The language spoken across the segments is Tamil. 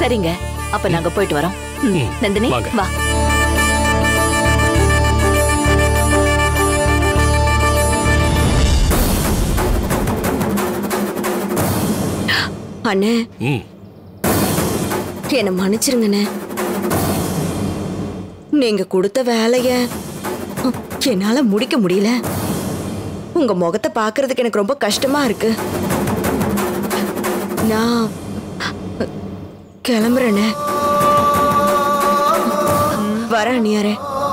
சரிங்க அப்ப நாங்க போயிட்டு வரோம் ம், ம், நந்தினி வாங்க. வா அண்ணே ம் என்னை மன்னிச்சிருங்கண்ணே நீங்க கொடுத்த வேலைய ம், என்னால முடிக்க முடியல உங்க முகத்தை பார்க்கிறதுக்கு எனக்கு ரொம்ப கஷ்டமா இருக்கு நான் கிளம்புறேண்ணே வரேன் அண்ணியாரே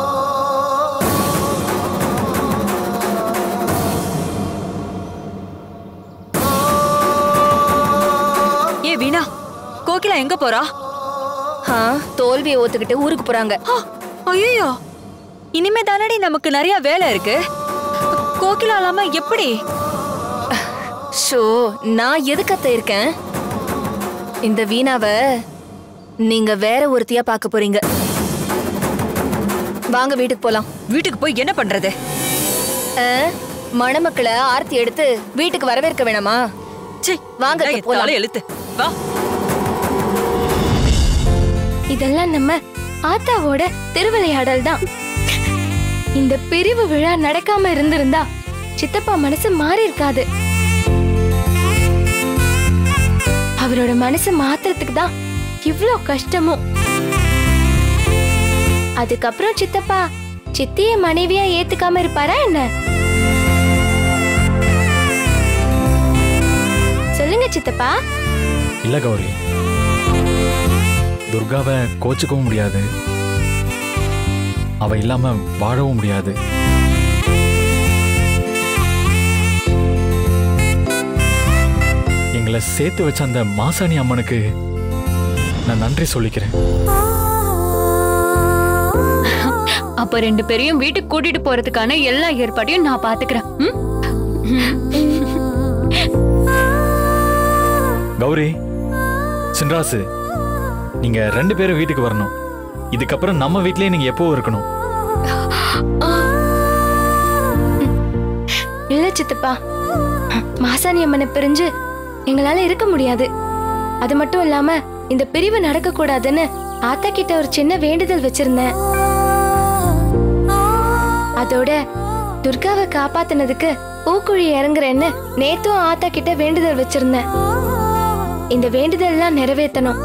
ஏ வீணா கோகிலா எங்க போறா ஆ, தோல்வியை ஒத்துக்கிட்டு ஊருக்கு போறாங்க ஐயோ இனிமே தானடி நமக்கு நிறைய வேலை இருக்கு கோகிலா இல்லாம எப்படி ஷோ நான் எதுக்கத்த இருக்கேன் இந்த வீணாவை நீங்க வேற ஒருத்தியா பார்க்க போறீங்க வாங்க வீட்டுக்கு போலாம் வீட்டுக்கு போய் என்ன பண்றது ஆ, மணமக்களை ஆர்த்தி எடுத்து வீட்டுக்கு வரவேற்க வேணாமா ச்சீ, வாங்க, நான் அத்தை, என் போலாம். தலை எழுத்து வா இதெல்லாம் நம்ம ஆத்தாவோட திருவிளையாடல் தான் இந்த பிரிவு விழா நடக்காம இருந்திருந்தா சித்தப்பா மனசு மாறி இருக்காது அவரோட மனசு மாத்துறதுக்கு தான் இவ்ளோ கஷ்டமும் அதுக்கப்புறம் சித்தப்பா சித்திய மனைவியா ஏத்துக்காம இருப்பாரா என்ன சொல்லுங்க சித்தப்பா இல்ல கௌரி துர்காவை கோச்சுக்கவும் முடியாது அவ இல்லாம வாழவும் முடியாது எங்களை சேர்த்து வச்ச அந்த மாசாணி அம்மனுக்கு நான் நன்றி சொல்லிக்கிறேன் அப்ப ரெண்டு பேரையும் வீட்டுக்கு கூட்டிட்டு போறதுக்கான எல்லா ஏற்பாட்டையும் நான் பாத்துக்கிறேன் ம்? கௌரி சின்ராசு நீங்க ரெண்டு பேரும் வீட்டுக்கு வரணும் இதுக்கப்புறம் நம்ம வீட்லயே நீங்க எப்பவும் இருக்கணும் இல்ல சித்தப்பா மாசாணி அம்மனை பிரிஞ்சு எங்களால இருக்க முடியாது அது மட்டும் இல்லாம இந்த பிரிவு நடக்க கூடாதுன்னு ஆத்தா கிட்ட ஒரு சின்ன வேண்டுதல் வச்சிருந்தேன் அதோட துர்காவை காப்பாத்துனதுக்கு பூக்குழி இறங்குறேன்னு நேத்தும் ஆத்தா கிட்ட வேண்டுதல் வச்சிருந்தேன் இந்த வேண்டுதல்லாம் நிறைவேத்தணும்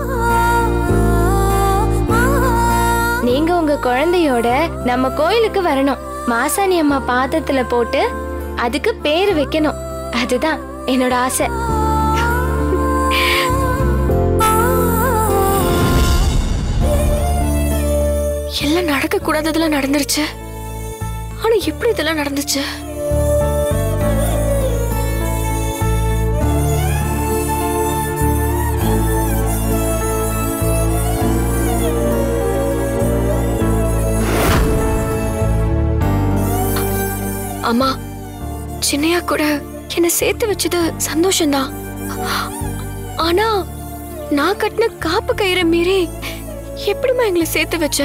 நீங்க உங்க குழந்தையோட நம்ம கோயிலுக்கு வரணும் மாசாணி அம்மா பாதத்துல போட்டு அதுக்கு பேரு வைக்கணும் அதுதான் என்னோட ஆசை எல்லாம் நடக்க கூடாததெல்லாம் நடந்துருச்சு ஆனா எப்படி இதெல்லாம் நடந்துச்சு அம்மா சின்னையா கூட என்னை சேர்த்து வச்சது சந்தோஷம்தான் ஆனா நான் கட்டின காப்பு கயிறை மீறி எப்படிம்மா எங்களை சேர்த்து வச்ச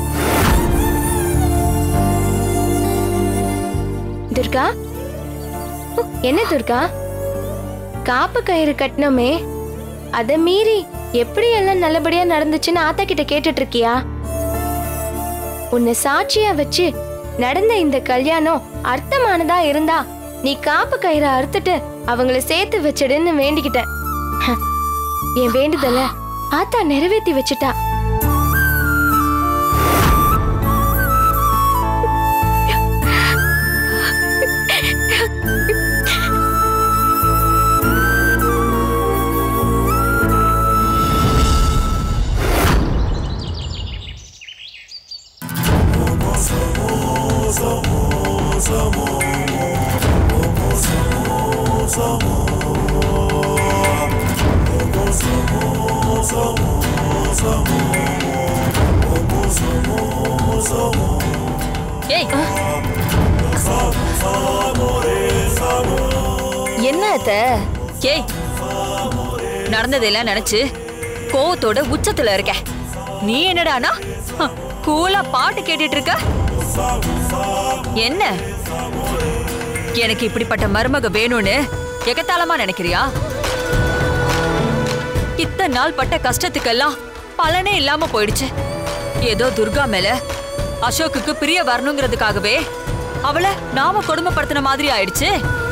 துர்கா உ, என்ன துர்கா காப்பு கயிறு கட்டணுமே அத மீறி எப்படி எல்லாம் நல்லபடியா நடந்துச்சுன்னு ஆத்தா கிட்ட கேட்டுட்டு இருக்கியா உன்னை சாட்சியா வச்சு நடந்த இந்த கல்யாணம் அர்த்தமானதா இருந்தா நீ காப்பு கயிறை அறுத்துட்டு அவங்கள சேர்த்து வச்சிடுன்னு வேண்டிக்கிட்டேன் ஹ, என் வேண்டுதல ஆத்தா நிறைவேத்தி வச்சுட்டா ஏய் என்ன அத்தை ஏய் நடந்ததெல்லாம் நினைச்சு கோவத்தோட உச்சத்துல இருக்க நீ என்னடானா ஹ, கூலா பாட்டு கேட்டுட்டு இருக்க என்ன எனக்கு இப்படிப்பட்ட மருமக வேணும்னு எகத்தாளமா நினைக்கிறியா இத்தனை நாள் பட்ட கஷ்டத்துக்கெல்லாம் பலனே இல்லாம போயிடுச்சு ஏதோ துர்கா மேல அசோக்குக்கு பிரிய வரணுங்கிறதுக்காகவே அவளை நாம கொடுமைப்படுத்தின மாதிரி ஆயிடுச்சு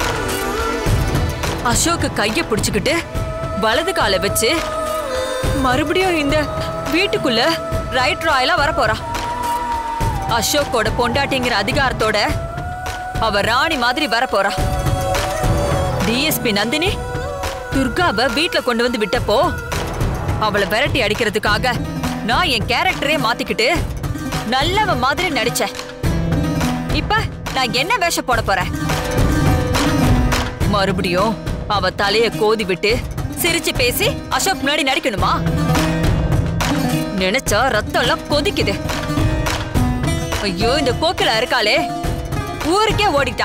அசோக்கு கைய பிடிச்சுக்கிட்டு வலது காலை வச்சு மறுபடியும் இந்த வீட்டுக்குள்ள ரைட் ராயலா வரப்போறா அசோக்கோட பொண்டாட்டிங்கிற அதிகாரத்தோட அவ ராணி மாதிரி வரப்போறா டிஎஸ்பி நந்தினி துர்காவை வீட்ல கொண்டு வந்து விட்டப்போ அவளை விரட்டி அடிக்கிறதுக்காக நான் என் கேரக்டரே மாத்திக்கிட்டு நல்லவ மாதிரி நடிச்சேன் இப்ப நான் என்ன வேஷம் போட போறேன் மறுபடியும் அவ தலைய கோதி விட்டு சிரிச்சு பேசி அசோக் முன்னாடி நடிக்கணுமா நினைச்சா ரத்தம் எல்லாம் கொதிக்குது ஐயோ இந்த கோக்கிலா இருக்காளே ஊருக்கே ஓடிட்டா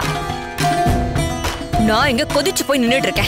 நான் இங்க கொதிச்சு போய் நின்னுட்டு இருக்கேன்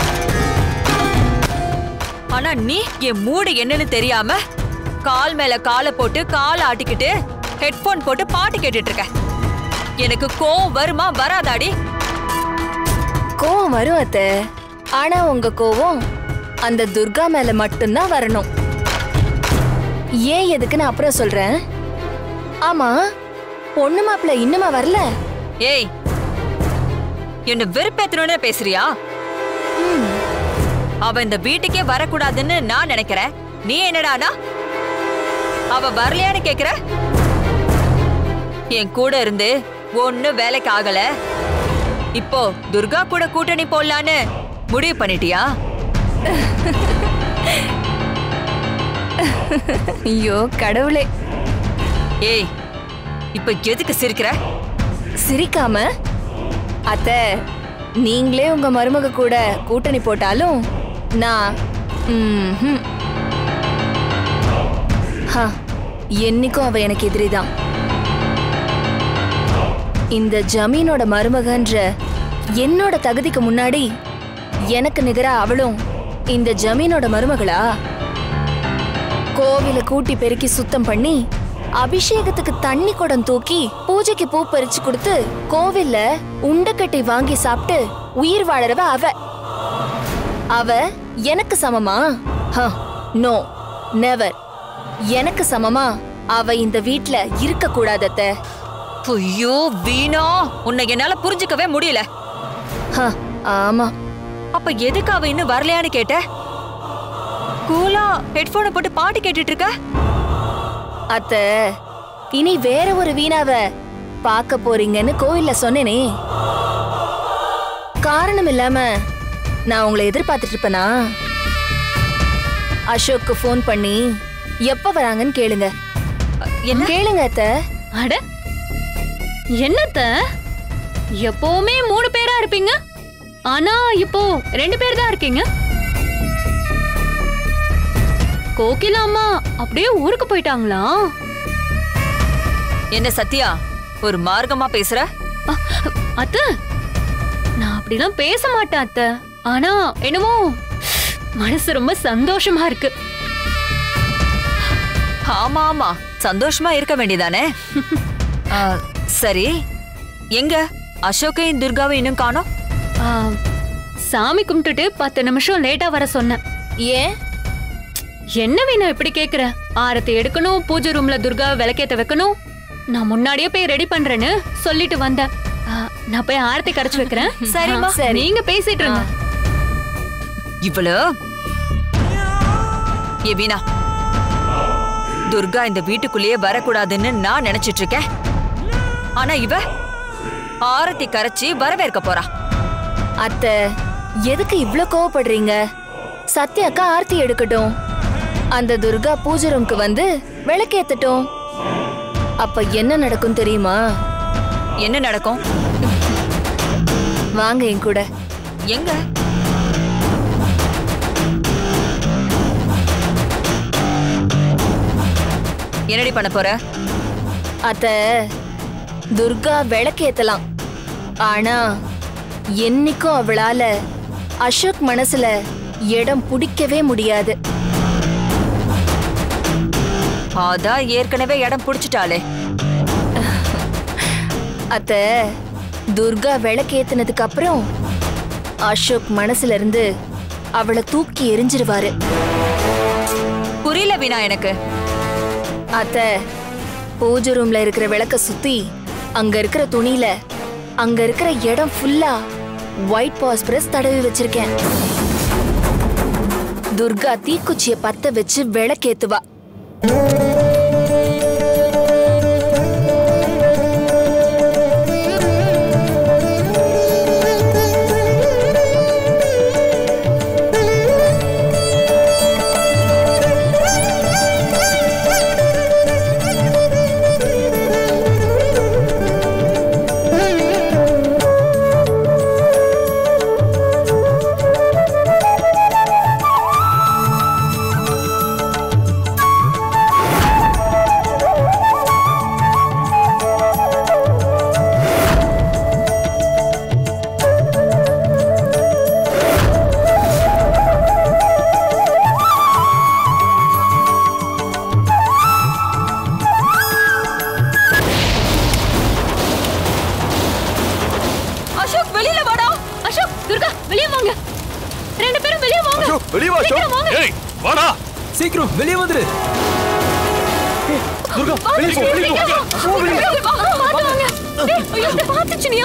ஆனா நீ என் மூடு என்னன்னு தெரியாம கால் மேல காலை போட்டு காலை ஆட்டிக்கிட்டு ஹெட்போன் போட்டு பாட்டு கேட்டுட்டு இருக்க எனக்கு கோவம் வருமா வராதாடி கோவம் வரும் அத்தை ஆனா உங்க கோவம் அந்த துர்கா மேல மட்டும்தான் வரணும் ஏன் எதுக்குன்னு அப்புறம் சொல்றேன் ஆமா பொண்ணு மாப்பிள்ள இன்னுமா வரல ஏய் என்ன வெறுப்பேத்தணும்னு பேசுறியா அவ இந்த வீட்டுக்கே வரக்கூடாதுன்னு நான் நினைக்கிறேன் நீ என்னடானா அவ வரலையான்னு கேக்குற என் கூட இருந்து ஒன்னும் வேலைக்கு ஆகல இப்போ துர்கா கூட கூட்டணி போடலான்னு முடிவு பண்ணிட்டியா ஐயோ கடவுளே ஏய் இப்ப எதுக்கு சிரிக்கிற சிரிக்காம அத்தை நீங்களே உங்க மருமக கூட கூட்டணி போட்டாலும் நான் ம்ஹும். ஹ, என்னைக்கும் அவ எனக்கு எதிரிதான் இந்த ஜமீனோட மருமகன்ற என்னோட தகுதிக்கு முன்னாடி எனக்கு நிகரா அவளும் இந்த ஜமீனோட மருமகளா கோவில கூட்டி பெருக்கி சுத்தம் பண்ணி அபிஷேகத்துக்கு தண்ணி குடம் தூக்கி பூஜைக்கு பூ பறிச்சு கொடுத்து கோவில்ல உண்டக்கட்டி வாங்கி சாப்பிட்டு உயிர் வாழறவ அவ அவ எனக்கு சமமா நோ நெவர் எனக்கு சமமா அவ இந்த வீட்ல இருக்க கூடாதத்த ஐயோ வீணா உன்னை என்னால புரிஞ்சுக்கவே முடியல ஆமா அப்ப எதுக்கு அவ இன்னும் வரலையான்னு கேட்ட கூலா ஹெட்போனை போட்டு பாட்டு கேட்டுட்டு இருக்க அத்த இனி வேற ஒரு வீணாவ பார்க்க போறீங்கன்னு கோவில்ல சொன்னேனே காரணம் இல்லாம நான் உங்களை எதிர்பார்த்துட்டு இருப்பேனா அசோக்கு ஃபோன் பண்ணி எப்ப வராங்கன்னு கேளுங்க என்ன கேளுங்க அத்த அட என்னத்த எப்பவுமே மூணு பேரா இருப்பீங்க ஆனா இப்போ ரெண்டு பேர் தான் இருக்கீங்க கோகிலா அம்மா அப்படியே ஊருக்கு போயிட்டாங்களா என்ன சத்யா ஒரு மார்க்கமா பேசுற அ, அத்த நான் அப்படிலாம் பேச மாட்டேன் அத்த ஆனா என்னமோ மனசு ரொம்ப சந்தோஷமா இருக்கு ஆமா ஆமா சந்தோஷமா இருக்க வேண்டியதானே ஆ, சரி எங்க அசோக்கையும் துர்காவை இன்னும் காணோம் ஆ, சாமி கும்பிட்டுட்டு பத்து நிமிஷம் லேட்டா வர சொன்னேன் ஏன் என்ன வேணும் இப்படி கேக்குற ஆரத்தி எடுக்கணும் பூஜை ரூம்ல துர்காவை விளக்கேத்த வைக்கணும் நான் முன்னாடியே போய் ரெடி பண்றேன்னு சொல்லிட்டு வந்தேன் ஆ, நான் போய் ஆரத்தி கரைச்சு வைக்கிறேன் சரிம்மா. ஆ, நீங்க பேசிட்டு இருங்க இவ்வளோ ஏ வீணா துர்கா இந்த வீட்டுக்குள்ளேயே வரக்கூடாதுன்னு நான் நினைச்சிட்டு இருக்கேன் ஆனா இவ ஆரத்தி கரைச்சி வரவேற்க போறா அத்த எதுக்கு இவ்ளோ கோவப்படுறீங்க சத்யாக்கா ஆர்த்தி எடுக்கட்டும் அந்த துர்கா பூஜை ரூம்க்கு வந்து விளக்கேத்தட்டும் அப்ப என்ன நடக்கும் தெரியுமா என்ன நடக்கும் வாங்க என் கூட எங்க என்னடி பண்ண போற அத்த துர்கா விளக்கேத்தலாம் ஆனா என்னைக்கும் அவளால அசோக் மனசுல இடம் பிடிக்கவே முடியாது அதான் ஏற்கனவே இடம் புடிச்சிட்டாளே அத்த துர்கா விளக்கேத்துனதுக்கு அப்புறம் அசோக் மனசுல இருந்து அவளை தூக்கி எரிஞ்சிருவாரு புரியல வீணா எனக்கு அத்த பூஜை ரூம்ல இருக்கிற விளக்க சுத்தி அங்க இருக்கிற துணியில அங்க இருக்கிற இடம் ஃபுல்லா ஒயிட் பாஸ்பரஸ் தடவி வச்சிருக்கேன் துர்கா தீக்குச்சிய பத்த வச்சு விளக்கேத்துவா அசோக் வெளியில வாடா அசோக் துர்கா வெளியே வாங்க ரெண்டு பேரும் வெளியே வாங்க அசோக் வெளியே வா அசோக் சீக்கிரம் வாங்க ஏய் வாடா சீக்கிரம் வெளியே வந்துரு துர்கா வெளியே போ வெளியே போ பாத்து வாங்க ஏய், ஐயோ பாத்துச்சுனியா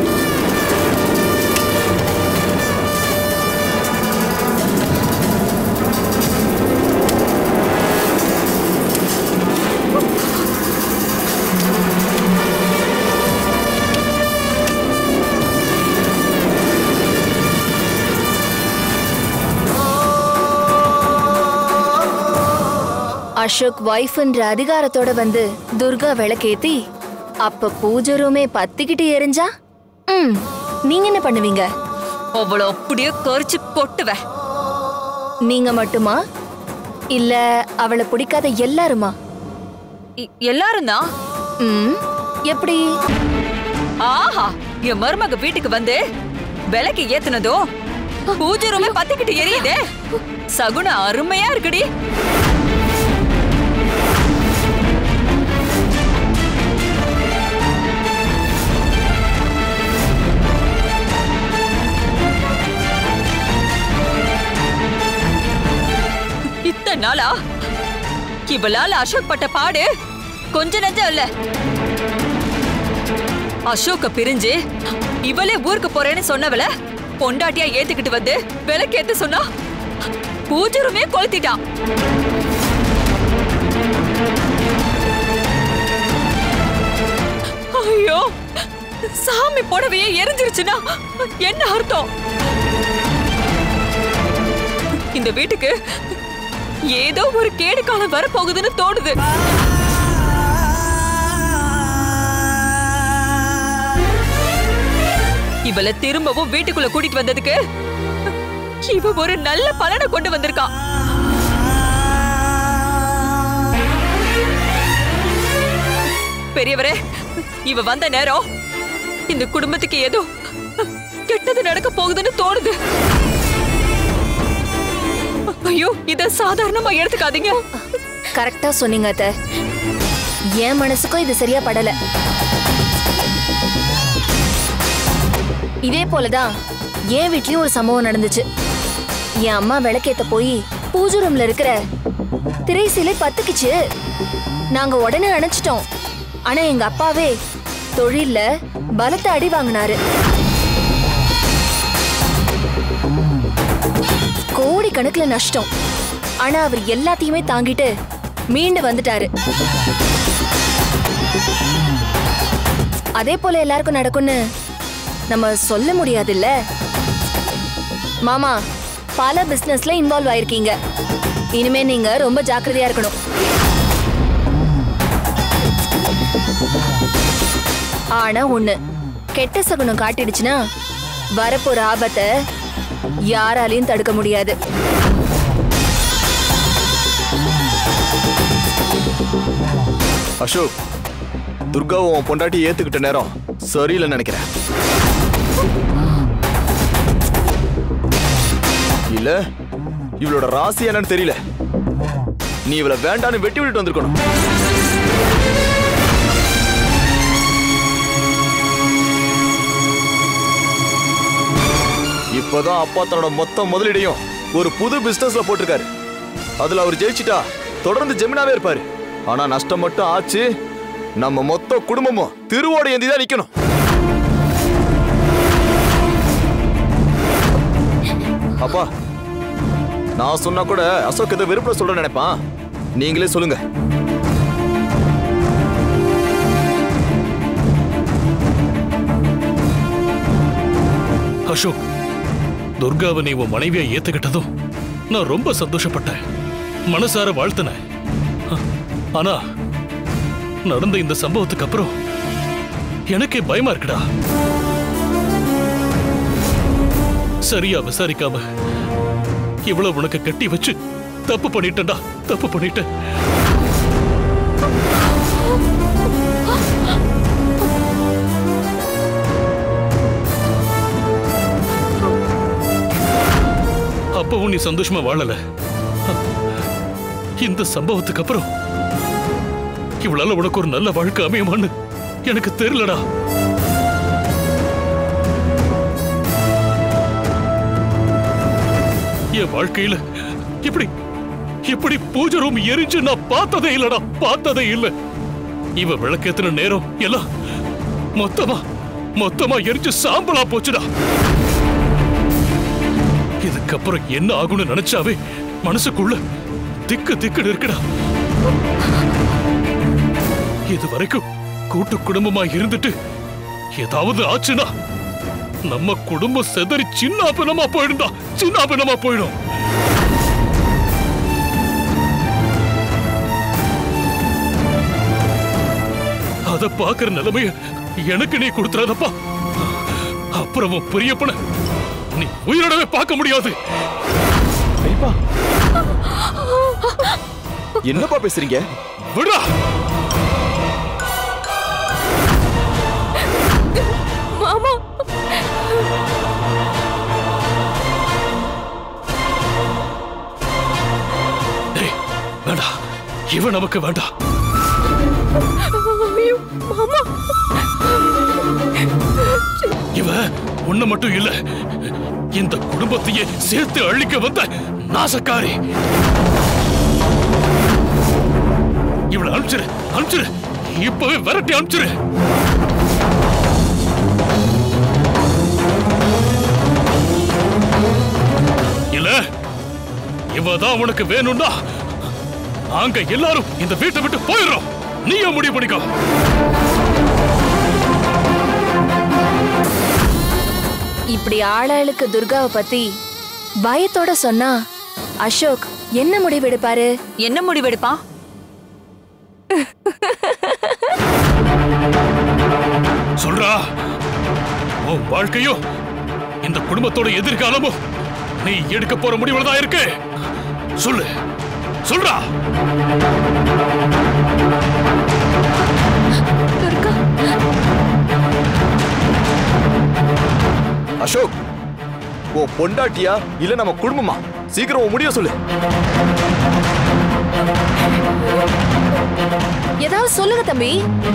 அசோக் ஒய்ஃப்ன்ற அதிகாரத்தோட வந்து துர்கா விளக்கேத்தி அப்ப பூஜை ரூமே பத்திக்கிட்டு எரிஞ்சா ம் நீங்க என்ன பண்ணுவீங்க அவ்வளோ அப்படியே கரிச்சு கொட்டுவேன் நீங்க மட்டுமா இல்ல அவளை பிடிக்காத எல்லாருமா இ- எல்லாரும் தான் ம் எப்படி ஆஹா என் மருமக வீட்டுக்கு வந்து விளக்கு ஏத்துனதும் பூஜை ரூமே பத்திக்கிட்டு எரியுதே சகுன அருமையா இருக்குடி இத்தனை நாளா இவளால அசோக் பட்ட பாடு கொஞ்ச நெஞ்சம் இல்ல அசோக்க பிரிஞ்சு இவளே ஊருக்கு போறேன்னு சொன்னவள பொண்டாட்டியா ஏத்துக்கிட்டு வந்து விளக்கேத்த சொன்னா பூஜருமே கொளுத்திட்டான் ஐயோ சாமி புடவையே எரிஞ்சிருச்சுன்னா என்ன அர்த்தம் இந்த வீட்டுக்கு ஏதோ ஒரு கேடு காலம் வரப்போகுதுன்னு தோணுது இவள திரும்பவும் வீட்டுக்குள்ள கூட்டிட்டு வந்ததுக்கு இவ ஒரு நல்ல பலனை கொண்டு வந்திருக்கா பெரியவரே இவ வந்த நேரம் இந்த குடும்பத்துக்கு ஏதோ கெட்டது நடக்க போகுதுன்னு தோணுது ஐயோ இத சாதாரணமா எடுத்துக்காதீங்க கரெக்டா சொன்னீங்க அத்த என் மனசுக்கும் இது சரியா படல இதே போலதான் என் வீட்லயும் ஒரு சம்பவம் நடந்துச்சு என் அம்மா விளக்கேத்த போய் பூஜை ரூம்ல இருக்கிற திரை சிலை பத்துக்குச்சு நாங்க உடனே அணைச்சிட்டோம் ஆனா எங்க அப்பாவே தொழில்ல பலத்த அடி வாங்கினாரு கோடி கணக்குல நஷ்டம் ஆனா அவர் எல்லாத்தையுமே தாங்கிட்டு மீண்டு வந்துட்டாரு அதே போல எல்லாருக்கும் நடக்கும்னு நம்ம சொல்ல முடியாதுல்ல மாமா பல பிசினஸ்ல இன்வால்வ் ஆயிருக்கீங்க இனிமே நீங்க ரொம்ப ஜாக்கிரதையா இருக்கணும் ஆனா ஒண்ணு கெட்ட சகுனம் காட்டிடுச்சுன்னா வரப்போற ஆபத்தை யாராலையும் தடுக்க முடியாது அசோக் துர்காவை உன் பொண்டாட்டி ஏத்துக்கிட்ட நேரம் சரியில்லைன்னு நினைக்கிறேன் இல்ல இவளோட ராசி என்னன்னு தெரியல நீ இவளை வேண்டான்னு வெட்டி விட்டுட்டு வந்திருக்கணும் இப்பதான் அப்பா தன்னோட மொத்த முதலீடையும் ஒரு புது பிசினஸ்ல போட்டிருக்காரு அதுல அவர் ஜெயிச்சிட்டா தொடர்ந்து ஜெமினாவே இருப்பாரு ஆனா நஷ்டம் மட்டும் ஆச்சு நம்ம மொத்த குடும்பமும் திருவோட ஏந்தி தான் நிக்கணும் அப்பா நான் சொன்னா கூட அசோக் ஏதோ வெறுப்புல சொல்ற நினைப்பான் நீங்களே சொல்லுங்க அசோக் துர்காவை நீ உன் மனைவியா ஏத்துக்கிட்டதும் நான் ரொம்ப சந்தோஷப்பட்டேன் மனசார வாழ்த்தினேன் அ- ஆனா நடந்த இந்த சம்பவத்துக்கு அப்புறம் எனக்கே பயமா இருக்குடா சரியா விசாரிக்காம இவ்வளவு உனக்கு கட்டி வச்சு தப்பு பண்ணிட்டேன்டா தப்பு பண்ணிட்டேன் அப்பவும் நீ சந்தோஷமா வாழல இந்த சம்பவத்துக்கு அப்புறம் இவ்வளவு உனக்கு ஒரு நல்ல வாழ்க்கை அமையுமான்னு எனக்கு தெரியலடா என் வாழ்க்கையில இப்படி இப்படி பூஜை ரூம் எரிஞ்சு நான் பார்த்ததே இல்லடா பார்த்ததே இல்ல இவ விளக்கேத்தின நேரம் எல்லாம் மொத்தமா மொத்தமா எரிஞ்சு சாம்பலா போச்சுடா இதுக்கப்புறம் என்ன ஆகும்னு நினைச்சாவே மனசுக்குள்ள திக்கு திக்குன்னு இருக்குடா இது வரைக்கும் கூட்டு குடும்பமா இருந்துட்டு ஏதாவது ஆச்சுன்னா நம்ம குடும்பம் செதறி சின்ன பின்னமா போயிடும்டா சின்ன பின்னமா போயிடும் அத பாக்குற நிலைமைய எனக்கு நீ கொடுத்துறாதப்பா அப்புறம் உன் பெரியப்பன நீ உயிரோடவே பார்க்க முடியாது பெரியப்பா என்னப்பா பேசுறீங்க விடா மாமா டேய் வேண்டாம் இவன் நமக்கு வேண்டாம் ஐயோ மாமா இவன் உன்னை மட்டும் இல்ல இந்த குடும்பத்தையே சேர்த்து அழிக்க வந்த நாசக்காரி இவளை அனுப்பிச்சிரு அனுப்பிச்சிரு இப்பவே விரட்டி அனுப்பிச்சிரு இல்ல இவதான் உனக்கு வேணும்னா நாங்க எல்லாரும் இந்த வீட்டை விட்டு போயிடுறோம் நீயே முடிவு பண்ணிக்கோ இப்படி ஆளாளுக்கு துர்காவை பத்தி பயத்தோட சொன்னா அசோக் என்ன முடிவெடுப்பாரு என்ன முடிவெடுப்பான் சொல்றா உன் வாழ்க்கையும் இந்த குடும்பத்தோட எதிர்காலமும் நீ எடுக்க போற முடிவுல தான் இருக்கு சொல்லு சொல்றா அசோக் உன் பொண்டாட்டியா இல்ல நம்ம குடும்பமா சீக்கிரம் உன் முடிய சொல்லு ஏதாவது சொல்லுங்க தம்பி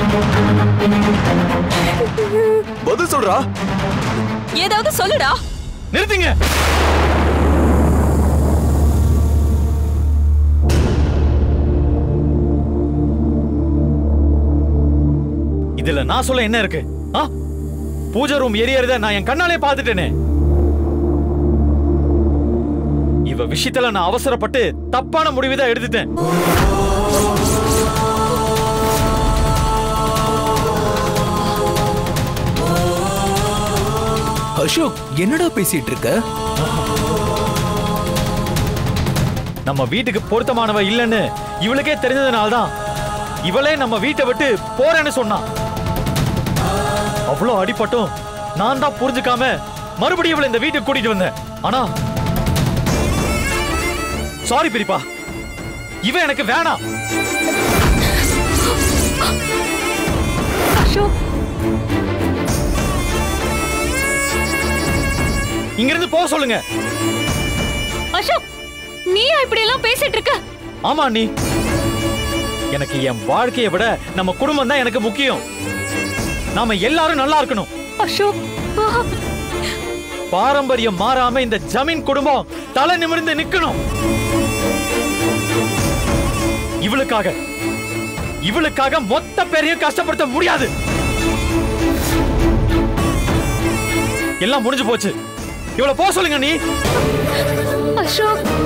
பதில் சொல்றா ஏதாவது சொல்லுடா நிறுத்துங்க இதுல நான் சொல்ல என்ன இருக்கு ஆ பூஜை ரூம் எரியறத நான் என் கண்ணாலே பார்த்துட்டேனே இவ விஷயத்துல நான் அவசரப்பட்டு தப்பான முடிவு தான் எடுத்துட்டேன் அசோக் என்னடா பேசிட்டு இருக்க நம்ம வீட்டுக்கு பொருத்தமானவ இல்லைன்னு இவளுக்கே தெரிஞ்சதுனால தான் இவளே நம்ம வீட்டை விட்டு போறேன்னு சொன்னான் அவ்வளோ அடிபட்டும் நான் தான் புரிஞ்சுக்காம மறுபடியும் இவளை இந்த வீட்டுக்கு கூட்டிட்டு வந்தேன் ஆனா சாரி பெரியப்பா இவ எனக்கு வேணாம் அசோக் இங்க இருந்து போக சொல்லுங்க அசோக் நீயா இப்படி எல்லாம் பேசிட்டு இருக்க ஆமா நீ எனக்கு என் வாழ்க்கையை விட நம்ம குடும்பம் தான் எனக்கு முக்கியம் நாம எல்லாரும் நல்லா இருக்கணும் அசோக் ஆ, பாரம்பரியம் மாறாம இந்த ஜமீன் குடும்பம் தலை நிமிர்ந்து நிக்கணும் இவளுக்காக இவளுக்காக மொத்த பேரையும் கஷ்டப்படுத்த முடியாது எல்லாம் முடிஞ்சு போச்சு இவள போக சொல்லுங்க நீ அசோக்